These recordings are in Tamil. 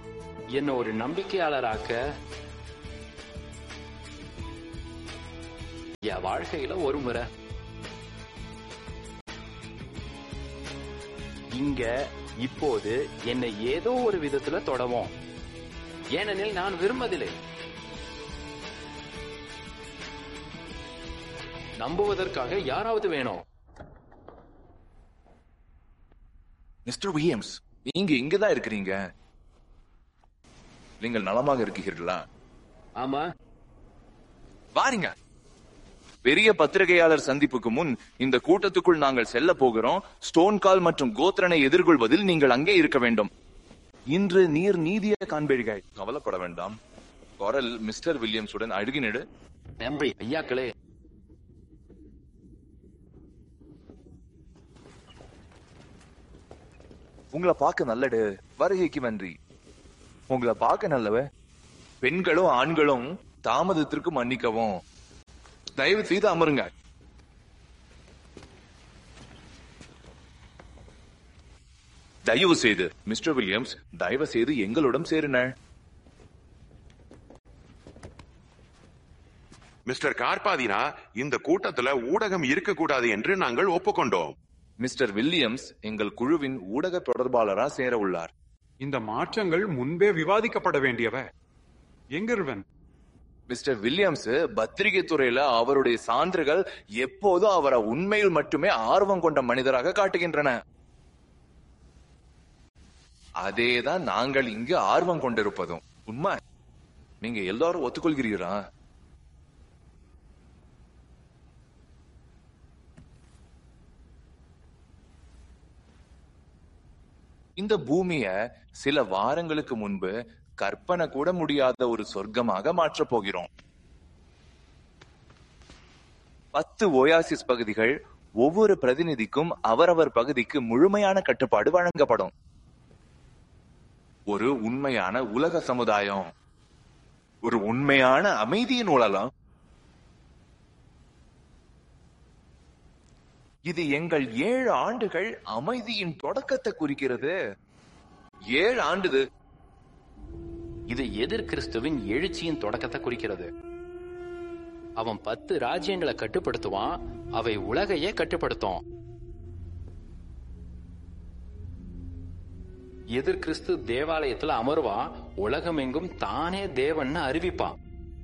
என்ன ஒரு நம்பிக்கையாளராக்க என் வாழ்க்கையில ஒரு முறை இங்க இப்போது என்னை ஏதோ ஒரு விதத்துல தொடவும் ஏனெனில் நான் விரும்பதில்லை நம்புவதற்காக யாராவது வேணும் மிஸ்டர் வில்லியம்ஸ் நீங்க இங்கதான் இருக்கிறீங்க நீங்கள் நலமாக இருக்கிறீர்களா ஆமா வாருங்க பெரிய பத்திரிகையாளர் சந்திப்புக்கு முன் இந்த கூட்டத்துக்குள் நாங்கள் செல்ல போகிறோம் ஸ்டோன் கால் மற்றும் கோத்ரனை எதிர்கொள்வதில் நீங்கள் அங்கே இருக்க வேண்டும் இன்று நீர் நீதியை காண்பீர்கள் கவலைப்பட வேண்டாம் குரல் மிஸ்டர் வில்லியம்ஸுடன் அழுகினிடு நன்றி ஐயாக்களே உங்களை பார்க்க நல்லடு வருகைக்கு நன்றி உங்களை பார்க்க நல்லவ பெண்களும் ஆண்களும் தாமதத்திற்கு மன்னிக்கவும் தயவு செய்து அமருங்க தயவு செய்து மிஸ்டர் வில்லியம்ஸ் தயவு செய்து எங்களுடன் சேருன மிஸ்டர் கார்பாதினா இந்த கூட்டத்துல ஊடகம் இருக்கக்கூடாது என்று நாங்கள் ஒப்புக்கொண்டோம் மிஸ்டர் வில்லியம்ஸ் எங்கள் குழுவின் ஊடக தொடர்பாளரா சேர உள்ளார் இந்த மாற்றங்கள் முன்பே விவாதிக்கப்பட வேண்டியவ எங்கிருவன் மிஸ்டர் வில்லியம்ஸ் பத்திரிகை துறையில அவருடைய சான்றுகள் எப்போதும் அவரை உண்மையில் மட்டுமே ஆர்வம் கொண்ட மனிதராக காட்டுகின்றன அதேதான் நாங்கள் இங்கு ஆர்வம் கொண்டிருப்பதும் உண்மை நீங்க எல்லாரும் ஒத்துக்கொள்கிறீரா இந்த பூமிய சில வாரங்களுக்கு முன்பு கற்பனை கூட முடியாத ஒரு சொர்க்கமாக மாற்றப் போகிறோம் பத்து ஓயாசிஸ் பகுதிகள் ஒவ்வொரு பிரதிநிதிக்கும் அவரவர் பகுதிக்கு முழுமையான கட்டுப்பாடு வழங்கப்படும் ஒரு உண்மையான உலக சமுதாயம் ஒரு உண்மையான அமைதியின் உலகம் இது எங்கள் ஏழு ஆண்டுகள் அமைதியின் தொடக்கத்தை குறிக்கிறது ஏழு ஆண்டுது இது எதிர் கிறிஸ்துவின் எழுச்சியின் தொடக்கத்தை குறிக்கிறது அவன் பத்து ராஜ்யங்களை கட்டுப்படுத்துவான் அவை உலகையே கட்டுப்படுத்தும் எதிர் கிறிஸ்து தேவாலயத்துல அமருவான் உலகமெங்கும் தானே தேவன்னு அறிவிப்பான்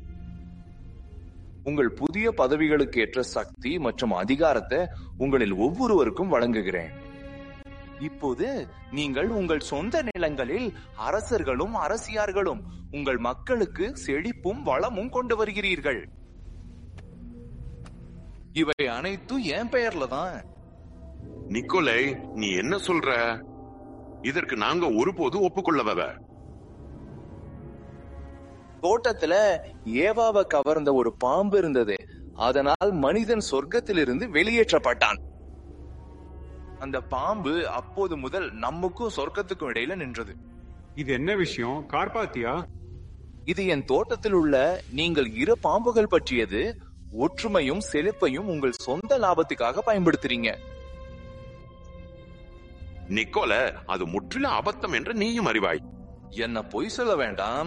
உங்கள் புதிய பதவிகளுக்கு ஏற்ற சக்தி மற்றும் அதிகாரத்தை உங்களில் ஒவ்வொருவருக்கும் வழங்குகிறேன் இப்போது நீங்கள் உங்கள் சொந்த நிலங்களில் அரசர்களும் அரசியார்களும் உங்கள் மக்களுக்கு செழிப்பும் வளமும் கொண்டு வருகிறீர்கள் இவை அனைத்தும் என் பெயர்ல தான் நிக்கோலை நீ என்ன சொல்ற இதற்கு நாங்க ஒருபோது ஒப்புக்கொள்ளவ தோட்டத்துல ஏவாவை கவர்ந்த ஒரு பாம்பு இருந்தது அதனால் மனிதன் சொர்க்கத்திலிருந்து வெளியேற்றப்பட்டான் அந்த பாம்பு அப்போது முதல் நமக்கும் சொர்க்கத்துக்கும் இடையில நின்றது இது என்ன விஷயம் கார்பாத்தியா இது என் தோட்டத்தில் உள்ள நீங்கள் இரு பாம்புகள் பற்றியது ஒற்றுமையும் செழிப்பையும் உங்கள் சொந்த லாபத்துக்காக பயன்படுத்துறீங்க நிக்கோல அது முற்றிலும் அபத்தம் என்று நீயும் அறிவாய் என்ன பொய் சொல்ல வேண்டாம்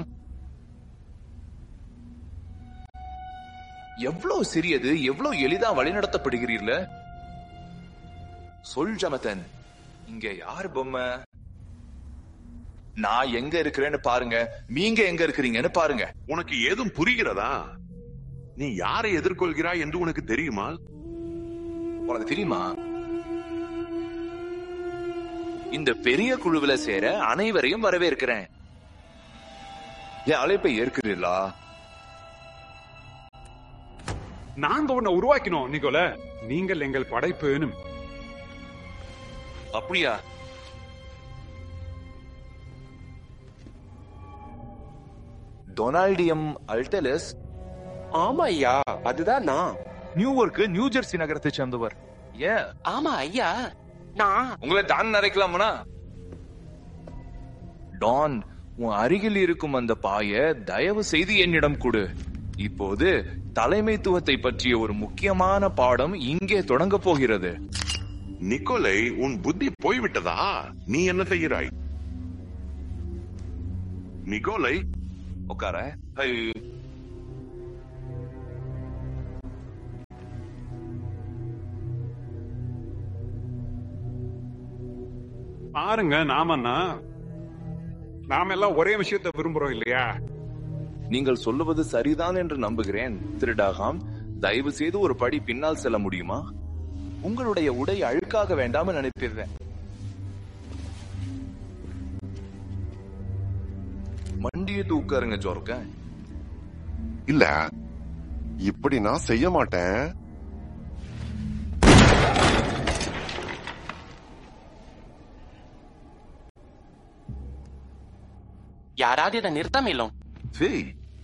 எவ்வளவு சிறியது எவ்வளவு எளிதா வழிநடத்தப்படுகிறீர்ல சொல் ஜமதன் இங்க யார் பொம்மை நான் எங்க இருக்கிறேன்னு பாருங்க நீங்க எங்க இருக்கிறீங்கன்னு பாருங்க உனக்கு ஏதும் புரிகிறதா நீ யாரை எதிர்கொள்கிறாய் என்று உனக்கு தெரியுமா உனக்கு தெரியுமா இந்த பெரிய குழுவில சேர அனைவரையும் வரவேற்கிறேன் என் அழைப்பை ஏற்கிறீர்களா நாங்க உன்னை உருவாக்கினோம் நிக்கோல நீங்கள் எங்கள் படைப்புன்னு அப்படியா டொனால்டியம் அல்டலஸ் ஆமா ஐயா அதுதான் நான் நியூயார்க் நியூ ஜெர்சி நகரத்தை சேர்ந்தவர் ஏன் ஆமா ஐயா நான் உங்களை டான் அரைக்கலாமனா டான் உன் அருகில் இருக்கும் அந்த பாய தயவு செய்து என்னிடம் கொடு இப்போது தலைமைத்துவத்தை பற்றிய ஒரு முக்கியமான பாடம் இங்கே தொடங்க போகிறது நிக்கோலை உன் புத்தி போய்விட்டதா நீ என்ன செய்கிறாய் நிக்கோலை உட்கார ஐ, பாருங்க நாமன்னா நாம எல்லாம் ஒரே விஷயத்த விரும்புறோம் இல்லையா நீங்கள் சொல்லுவது சரிதான் என்று நம்புகிறேன் திருடாகாம் தயவு செய்து ஒரு படி பின்னால் செல்ல முடியுமா உங்களுடைய உடை அழுக்காக வேண்டாம் நினைப்பிடுறேன் மண்டியை தூக்காருங்க ஜோர்க்க இல்ல இப்படி நான் செய்ய மாட்டேன் யாராவது இதை நிறுத்த மேலும் சரி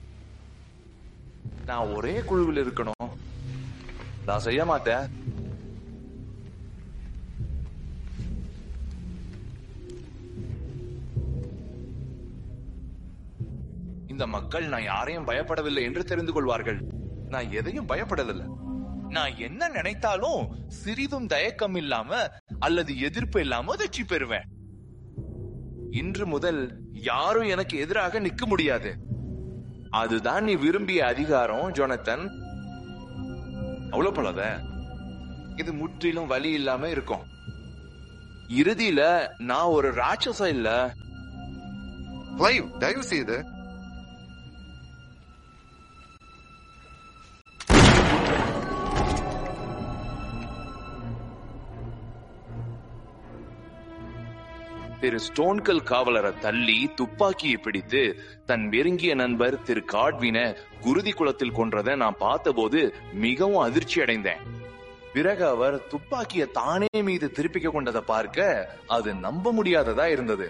நான் ஒரே குழுவில் இருக்கணும் நான் செய்ய மாட்டேன் இந்த மக்கள் நான் யாரையும் பயப்படவில்லை என்று தெரிந்து கொள்வார்கள் நான் எதையும் பயப்படவில்லை நான் என்ன நினைத்தாலும் சிறிதும் தயக்கம் இல்லாம அல்லது எதிர்ப்பு இல்லாம வெற்றி பெறுவேன் இன்று முதல் யாரும் எனக்கு எதிராக நிக்க முடியாது அதுதான் நீ விரும்பிய அதிகாரம் ஜொனத்தன் அவ்வளவு போலத இது முற்றிலும் வலி இல்லாம இருக்கும் இறுதியில நான் ஒரு ராட்சசம் இல்ல கிளைவ் தயவு செய்து திரு ஸ்டோன்கல் காவலரை தள்ளி துப்பாக்கியை பிடித்து தன் நெருங்கிய நண்பர் திரு காட்வின குருதி குளத்தில் கொன்றதை நான் பார்த்தபோது மிகவும் அதிர்ச்சி அடைந்தேன் பிறகு அவர் துப்பாக்கியை தானே மீது திருப்பிக்க கொண்டதை பார்க்க அது நம்ப முடியாததா இருந்தது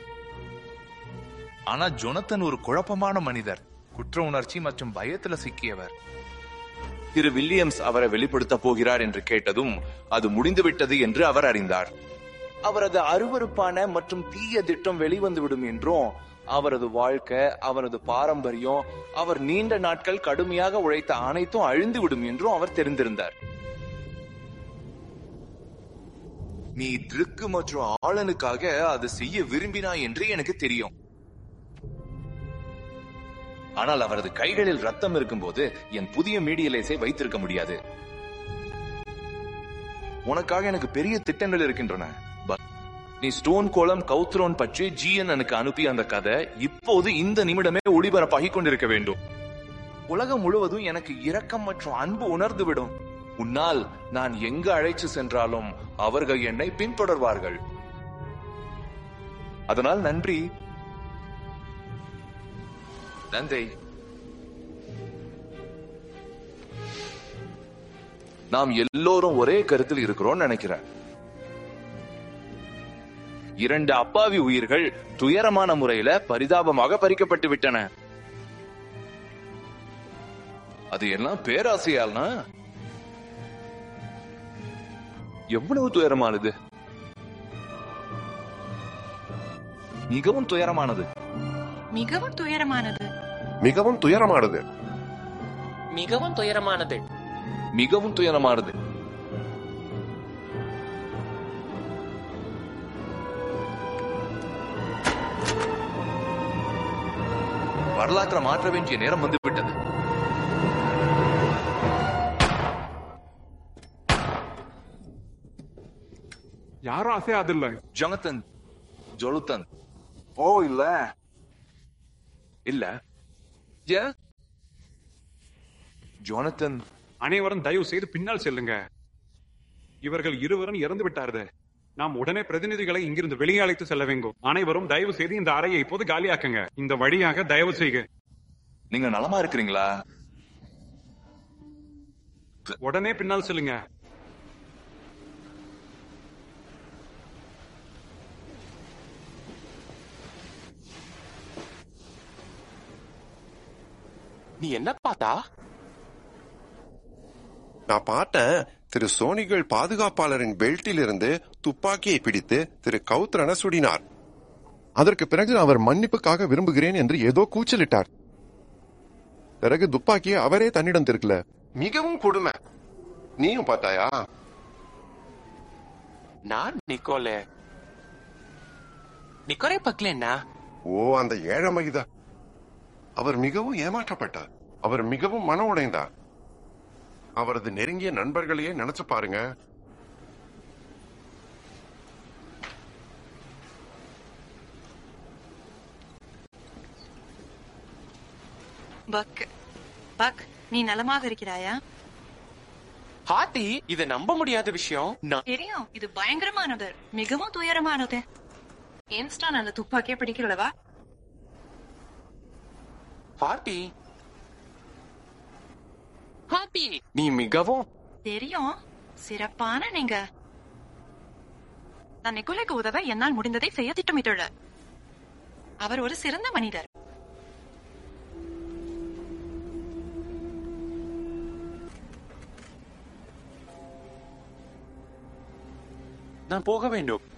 ஆனா ஜொனத்தன் ஒரு குழப்பமான மனிதர் குற்ற உணர்ச்சி மற்றும் பயத்துல சிக்கியவர் திரு வில்லியம்ஸ் அவரை வெளிப்படுத்த போகிறார் என்று கேட்டதும் அது முடிந்துவிட்டது என்று அவர் அறிந்தார் அவரது அருவருப்பான மற்றும் தீய திட்டம் வெளிவந்துவிடும் என்றும் அவரது வாழ்க்கை அவரது பாரம்பரியம் அவர் நீண்ட நாட்கள் கடுமையாக உழைத்த அனைத்தும் அழிந்துவிடும் என்றும் அவர் தெரிந்திருந்தார் நீ திருக்கு மற்றும் ஆளனுக்காக அதை செய்ய விரும்பினாய் என்று எனக்கு தெரியும் ஆனால் அவரது கைகளில் ரத்தம் இருக்கும்போது என் புதிய மீடியலேஸை வைத்திருக்க முடியாது உனக்காக எனக்கு பெரிய திட்டங்கள் இருக்கின்றன ப- நீ ஸ்டோன் கோலம் கௌத்ரோன் பற்றி ஜிஎன் எனக்கு அனுப்பிய அந்த கதை இப்போது இந்த நிமிடமே ஒளிபரப்பாகிக் கொண்டிருக்க வேண்டும் உலகம் முழுவதும் எனக்கு இரக்கம் மற்றும் அன்பு உணர்ந்து விடும் உன்னால் நான் எங்கு அழைத்து சென்றாலும் அவர்கள் என்னை பின்தொடர்வார்கள் அதனால் நன்றி நன்றி நாம் எல்லோரும் ஒரே கருத்தில் இருக்கிறோம் நினைக்கிறேன் இரண்டு அப்பாவி உயிர்கள் துயரமான முறையில பரிதாபமாக பறிக்கப்பட்டு விட்டன அது எல்லாம் பேராசையால்னா எவ்வளவு துயரமானது மிகவும் துயரமானது மிகவும் துயரமானது மிகவும் துயரமானது மிகவும் துயரமானது மிகவும் துயரமானது வரலாற்றை மாற்ற வேண்டிய நேரம் வந்துவிட்டது யாரும் அசையாதில்ல ஜொனத்தன் ஜொலுத்தன் ஓ இல்ல இல்ல ஏன் ஜோனத்தன் அனைவரும் தயவு செய்து பின்னால் செல்லுங்க இவர்கள் இருவரும் இறந்து விட்டார்கள் நாம் உடனே பிரதிநிதிகளை இங்கிருந்து வெளியே அழைத்து செல்ல வேண்டும் அனைவரும் தயவு செய்து இந்த அறையை இப்போது காலியாக்குங்க இந்த வழியாக தயவு செய்க நீங்க நலமா இருக்கிறீங்களா உடனே பின்னால் செல்லுங்க நீ என்ன பார்த்தா நான் பார்த்தேன் திரு சோனிகள் பாதுகாப்பாளரின் பெல்ட்டில் இருந்து துப்பாக்கியை பிடித்து திரு கௌத்ரன சுடினார் அதற்கு பிறகு அவர் மன்னிப்புக்காக விரும்புகிறேன் என்று ஏதோ கூச்சலிட்டார் பிறகு துப்பாக்கியை அவரே தன்னிடம் திருக்கல மிகவும் கொடுமை நீயும் பார்த்தாயா நான் நிக்கோலே நிக்கோலே பக்கலன்னா ஓ அந்த ஏழை மகிதா அவர் மிகவும் ஏமாற்றப்பட்டார் அவர் மிகவும் மன உடைந்தார் அவரது நெருங்கிய நண்பர்களையே நினைச்சு பாருங்க பக் பக் நீ நலமாக இருக்கிறாயா ஹாத்தி இது நம்ப முடியாத விஷயம் நான் தெரியும் இது பயங்கரமானது மிகவும் துயரமானது இன்ஸ்டா நல்ல துப்பாக்கியே பிடிக்கிறவா ஹாத்தி ஹாத்தி நீ மிகவும் தெரியும் சிறப்பான நீங்க நான் நிக்கோலைக்கு உதவ என்னால் முடிந்ததை செய்ய திட்டமிட்டுள்ளார் அவர் ஒரு சிறந்த மனிதர் நான் போக வேண்டும்